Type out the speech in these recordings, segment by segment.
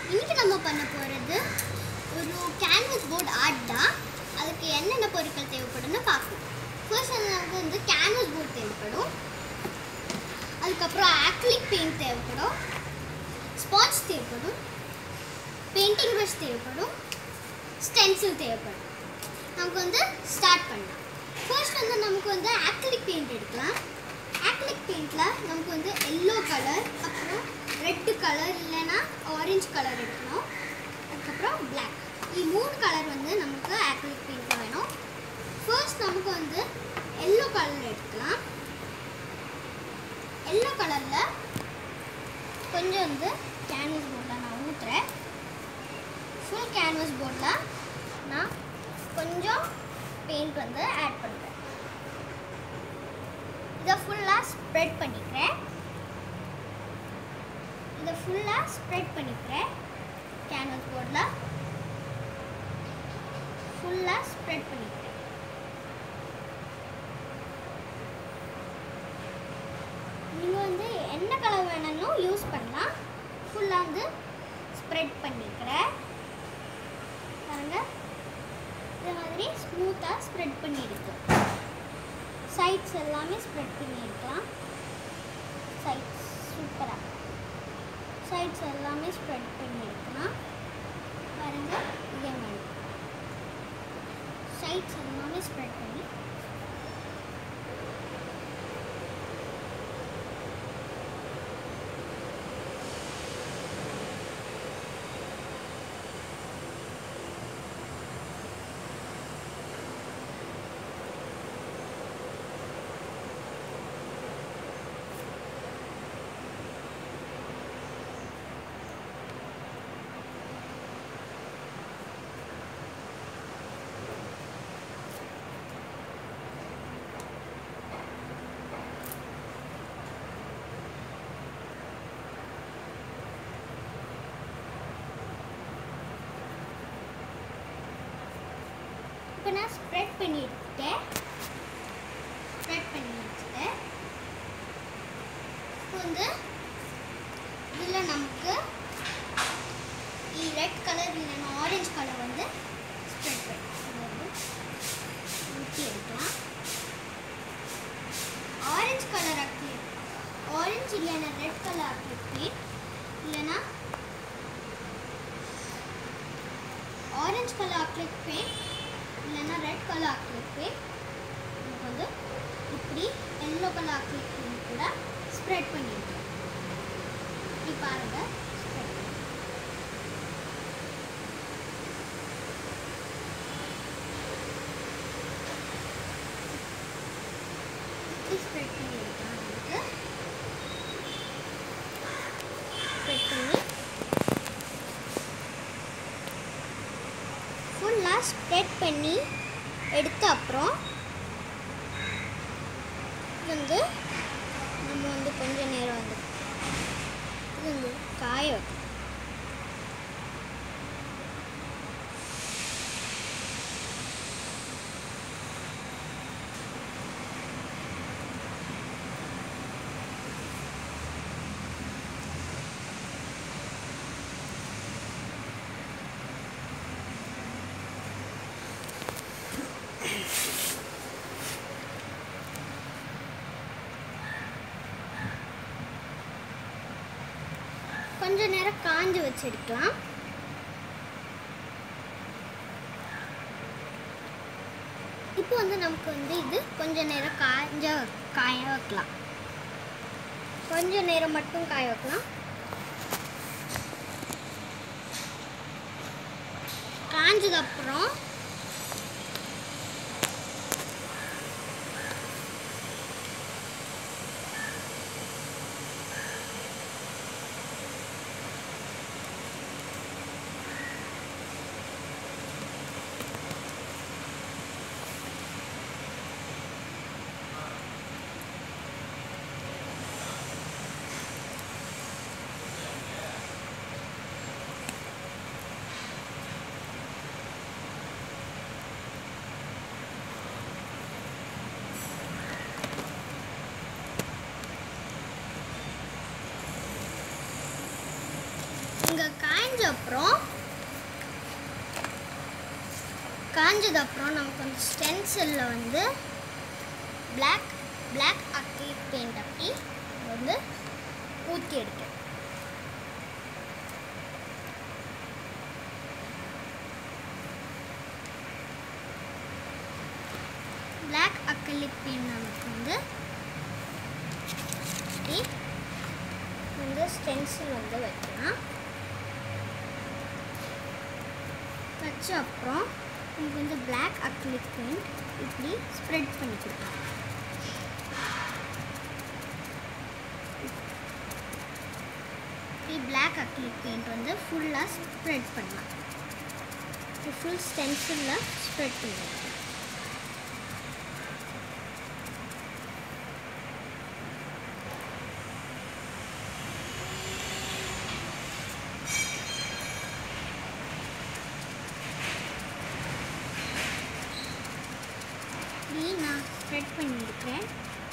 இன்னைக்கு நம்ம பண்ண போகிறது ஒரு கேன்வஸ் போர்டு ஆர்ட் தான் அதுக்கு என்னென்ன பொருட்கள் தேவைப்படும்னு பார்ப்போம் ஃபர்ஸ்ட் நமக்கு வந்து கேன்வஸ் போர்டு தேவைப்படும் அதுக்கப்புறம் ஆக்ரிலிக் பெயிண்ட் தேவைப்படும் ஸ்பான்ச் தேவைப்படும் பெயிண்டிங் ப்ரஷ் தேவைப்படும் ஸ்டென்சில் தேவைப்படும் நமக்கு வந்து ஸ்டார்ட் பண்ணலாம் ஃபர்ஸ்ட் வந்து நமக்கு வந்து ஆக்ரிலிக் பெயிண்ட் எடுக்கலாம் ஆக்ரிலிக் பெயிண்டில் நமக்கு வந்து எல்லோ கலர் அப்புறம் ரெட்டு கலர் இல்லைன்னா ஆரஞ்சு கலர் எடுக்கணும் அதுக்கப்புறம் பிளாக் இது மூணு கலர் வந்து நமக்கு ஆக்ரிலிக் பெயிண்டில் வேணும் ஃபர்ஸ்ட் நமக்கு வந்து எல்லோ கலர் எடுக்கலாம் எல்லோ கலரில் கொஞ்சம் வந்து கேன்வஸ் போர்டில் நான் ஊற்றுறேன் ஃபுல் கேன்வஸ் போர்டில் நான் கொஞ்சம் பெயிண்ட் வந்து ஆட் பண்ணுறேன் இதை ஃபுல்லாக ஸ்ப்ரெட் பண்ணிக்கிறேன் இதை ஃபுல்லாக ஸ்ப்ரெட் பண்ணிக்கிறேன் கேன்வஸ் போர்டில் ஃபுல்லாக ஸ்ப்ரெட் பண்ணிக்கிறேன் நீங்கள் வந்து என்ன கலர் வேணாலும் யூஸ் பண்ணலாம் ஃபுல்லாக வந்து ஸ்ப்ரெட் பண்ணிக்கிறேன் பாருங்க இந்த மாதிரி ஸ்மூத்தாக ஸ்ப்ரெட் பண்ணி எடுக்கும் சைட்ஸ் எல்லாமே ஸ்ப்ரெட் பண்ணி எடுக்கலாம் சைட்ஸ் சூப்பராக சைட்ஸ் எல்லாமே ஸ்ப்ரெட் பண்ணி எடுக்கலாம் பாருங்க இதே மாதிரி சைட்ஸ் எல்லாமே ஸ்ப்ரெட் பண்ணி இப்போ நான் ஸ்ப்ரெட் பண்ணி எடுத்துட்டேன் ஸ்ப்ரெட் பண்ணி வச்சுட்டேன் இப்போ வந்து இதில் நமக்கு ரெட் கலர் இல்லைன்னா ஆரஞ்சு கலர் வந்து ஸ்ப்ரெட் பண்ணி இதை வந்து ஊற்றி எடுக்கலாம் ஆரஞ்சு கலர் அக்லிக் ஆரஞ்சு இல்லைன்னா ரெட் கலர் அக்லிக் பெயிண்ட் இல்லைன்னா ஆரஞ்சு கலர் அக்லிக் பெயிண்ட் இல்லைன்னா ரெட் கலர் அக்ரிலிக் பெயிண்ட் நமக்கு வந்து இப்படி எல்லோ கலர் அக்ரிலிக் பெயிண்ட் கூட ஸ்ப்ரெட் பண்ணிடுறோம் இப்படி பாருங்க spread பண்ணி. இப்படி ஸ்ப்ரெட் பண்ணி எடுக்கலாம் நமக்கு ஸ்ப்ரெட் பண்ணி ஃபுல்லாக ஸ்ப்ரெட் பண்ணி எடுத்த அப்புறம் இது வந்து நம்ம வந்து கொஞ்ச நேரம் வந்து இது வந்து காய வைக்கணும். கொஞ்ச நேரம் காஞ்சு வச்செடுக்கலாம் இப்போ வந்து நமக்கு வந்து இது கொஞ்ச நேரம் காஞ்ச காய வைக்கலாம் கொஞ்ச நேரம் மட்டும் காய வைக்கலாம் காஞ்சது அப்புறம் அப்புறம் காஞ்சது அப்புறம் நமக்கு வந்து ஸ்டென்சிலில் வந்து பிளாக் பிளாக் அக்ரிலிக் பெயிண்ட் அப்படி வந்து ஊற்றி எடுக்க பிளாக் அக்ரிலிக் பெயிண்ட் நமக்கு வந்து இப்படி வந்து ஸ்டென்சில் வந்து வைக்கலாம் வச்ச அப்புறம் நமக்கு வந்து பிளாக் அக்ரிலிக் பெயிண்ட் இப்படி ஸ்ப்ரெட் பண்ணி கொடுக்கலாம் இப்படி பிளாக் அக்ரிலிக் பெயிண்ட் வந்து ஃபுல்லாக ஸ்ப்ரெட் பண்ணலாம் ஃபுல் ஸ்டென்சிலில் ஸ்ப்ரெட் பண்ணிடலாம் இப்படி நான் ஸ்ப்ரெட் பண்ணியிருக்கேன்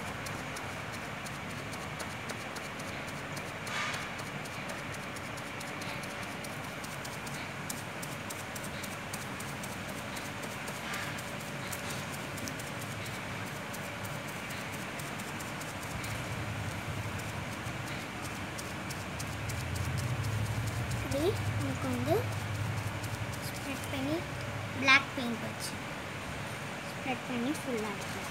இப்படி எனக்கு வந்து ஸ்ப்ரெட் பண்ணி பிளாக் பெயிண்ட் வச்சு ஸ்ப்ரெட் பண்ணி ஃபுல்லாக இருக்கும்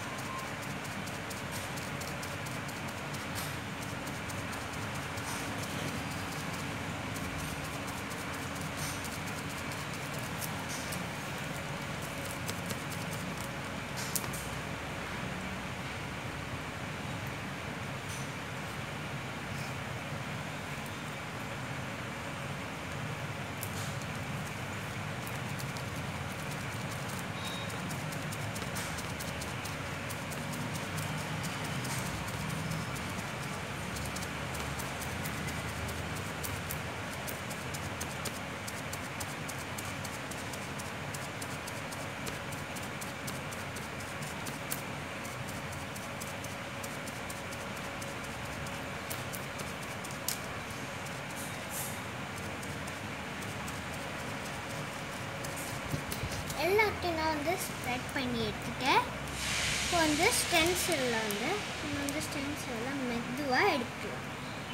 எல்லாத்தையும் நான் வந்து ஸ்ப்ரெட் பண்ணி எடுத்துட்டேன் இப்போ வந்து ஸ்டென்சிலில் வந்து நம்ம வந்து ஸ்டென்சிலில் மெதுவாக எடுத்துக்கலாம்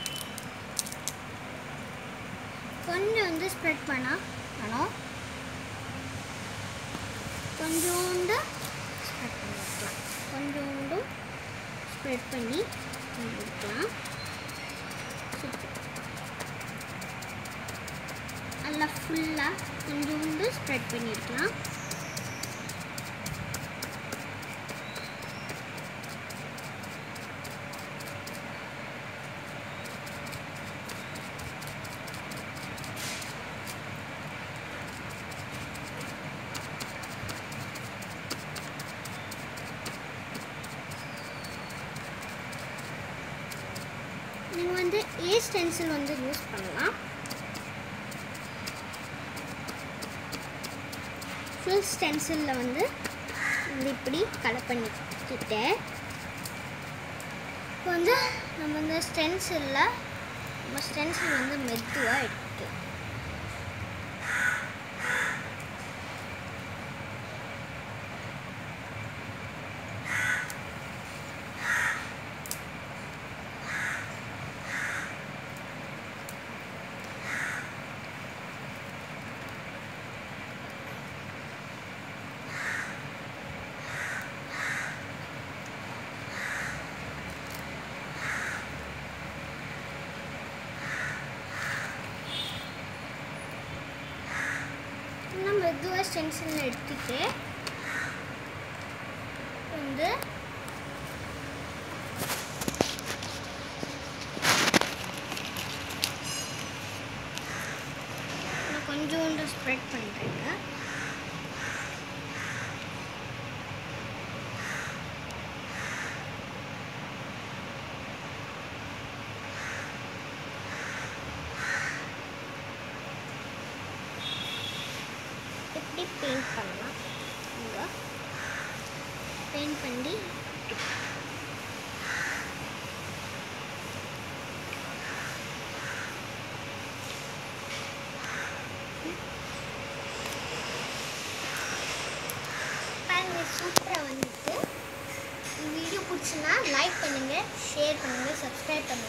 கொஞ்சம் வந்து ஸ்ப்ரெட் பண்ணால் வேணும் கொஞ்சோண்டு ஸ்ப்ரெட் பண்ணி எடுக்கலாம் கொஞ்சோண்டும் ஸ்ப்ரெட் பண்ணி எடுக்கலாம் சூப்பர் நல்லா ஃபுல்லாக கொஞ்சோண்டு ஸ்ப்ரெட் பண்ணியிருக்கலாம் நீங்கள் வந்து ஏ ஸ்டென்சில் வந்து யூஸ் பண்ணலாம் ஃபுல் ஸ்டென்சிலில் வந்து வந்து இப்படி கலர் பண்ணிக்கிட்டேன் இப்போ வந்து நம்ம வந்து ஸ்டென்சிலில் நம்ம ஸ்டென்சில் வந்து மெதுவாக எடுத்து இன்னும் மெதுவாக ஸ்டென்சில் எடுத்துட்டு வந்து நான் கொஞ்சோண்டு ஸ்ப்ரெட் பண்ணுறேங்க எப்படி பெயிண்ட் பண்ணலாம் இங்கே பெயிண்ட் பண்ணி சூப்பராக வந்துட்டு இந்த வீடியோ பிடிச்சுன்னா லைக் பண்ணுங்கள் ஷேர் பண்ணுங்கள் சப்ஸ்கிரைப் பண்ணுங்கள்